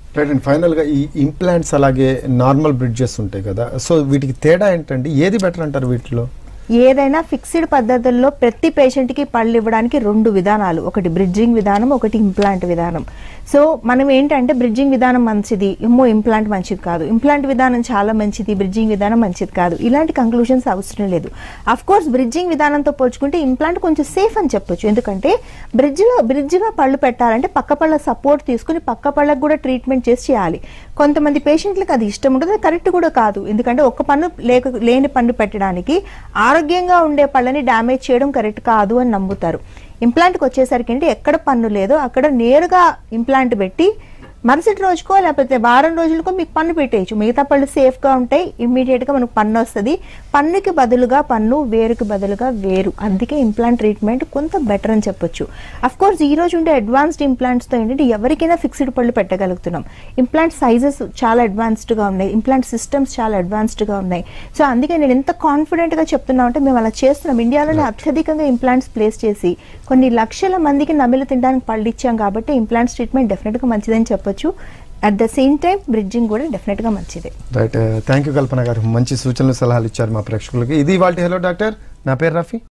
right and ఫైనల్గా ఈ implants అలాగే నార్మల్ బ్రిడ్జెస్ ఉంటాయి కదా సో వీటికి తేడా ఏంటండి ఏది బెటర్ అంటారు వీటిలో ఏదైనా ఫిక్స్డ్ పద్ధతుల్లో ప్రతి పేషెంట్కి పళ్ళు ఇవ్వడానికి రెండు విధానాలు ఒకటి బ్రిడ్జింగ్ విధానం ఒకటి ఇంప్లాంట్ విధానం సో మనం ఏంటంటే బ్రిడ్జింగ్ విధానం మంచిది ఏమో ఇంప్లాంట్ మంచిది కాదు ఇంప్లాంట్ విధానం చాలా మంచిది బ్రిడ్జింగ్ విధానం మంచిది కాదు ఇలాంటి కంక్లూషన్స్ అవసరం లేదు అఫ్ కోర్స్ బ్రిడ్జింగ్ విధానంతో పోల్చుకుంటే ఇంప్లాంట్ కొంచెం సేఫ్ అని చెప్పొచ్చు ఎందుకంటే బ్రిడ్జ్లో బ్రిడ్జ్గా పళ్ళు పెట్టాలంటే పక్క పళ్ళ సపోర్ట్ తీసుకుని పక్క పళ్ళకు కూడా ట్రీట్మెంట్ చేసి చేయాలి కొంతమంది పేషెంట్లకు అది ఇష్టం ఉంటుంది అది కరెక్ట్ కూడా కాదు ఎందుకంటే ఒక పన్ను లేక లేని పన్ను పెట్టడానికి ఆరోగ్యంగా ఉండే పళ్ళని డ్యామేజ్ చేయడం కరెక్ట్ కాదు అని నమ్ముతారు ఇంప్లాంట్కి వచ్చేసరికి ఏంటి ఎక్కడ పన్ను లేదో అక్కడ నేరుగా ఇంప్లాంట్ పెట్టి మరుసటి రోజుకో లేకపోతే వారం రోజులకో మీకు పన్ను పెట్టేయచ్చు మిగతా పళ్ళు సేఫ్గా ఉంటాయి ఇమ్మీడియట్గా మనకు పన్ను వస్తుంది పన్నుకి బదులుగా పన్ను వేరుకి బదులుగా వేరు అందుకే ఇంప్లాంట్ ట్రీట్మెంట్ కొంత బెటర్ అని చెప్పొచ్చు అఫ్ కోర్స్ ఈ రోజు ఉండే అడ్వాన్స్డ్ ఇంప్లాంట్స్తో ఏంటంటే ఎవరికైనా ఫిక్స్డ్ పళ్ళు పెట్టగలుగుతున్నాం ఇంప్లాంట్ సైజెస్ చాలా అడ్వాన్స్డ్గా ఉన్నాయి ఇంప్లాంట్ సిస్టమ్స్ చాలా అడ్వాన్స్డ్గా ఉన్నాయి సో అందుకే నేను ఎంత కాన్ఫిడెంట్గా చెప్తున్నా అంటే మేము అలా చేస్తున్నాం ఇండియాలోనే అత్యధికంగా ఇంప్లాంట్స్ ప్లేస్ చేసి కొన్ని లక్షల మందికి నమిలి తినడానికి పళ్ళు ఇచ్చాం కాబట్టి ఇంప్లాంట్స్ ట్రీట్మెంట్ డెఫినెట్గా మంచిదని చెప్పొచ్చు at the same time bridging కూడా డెఫినెట్గా మంచిదే రైట్ థ్యాంక్ యూ కల్పన గారు మంచి సూచనలు సలహాలు ఇచ్చారు మా ప్రేక్షకులకి ఇది వాళ్ళ హలో డాక్టర్ నా పేరు రఫీ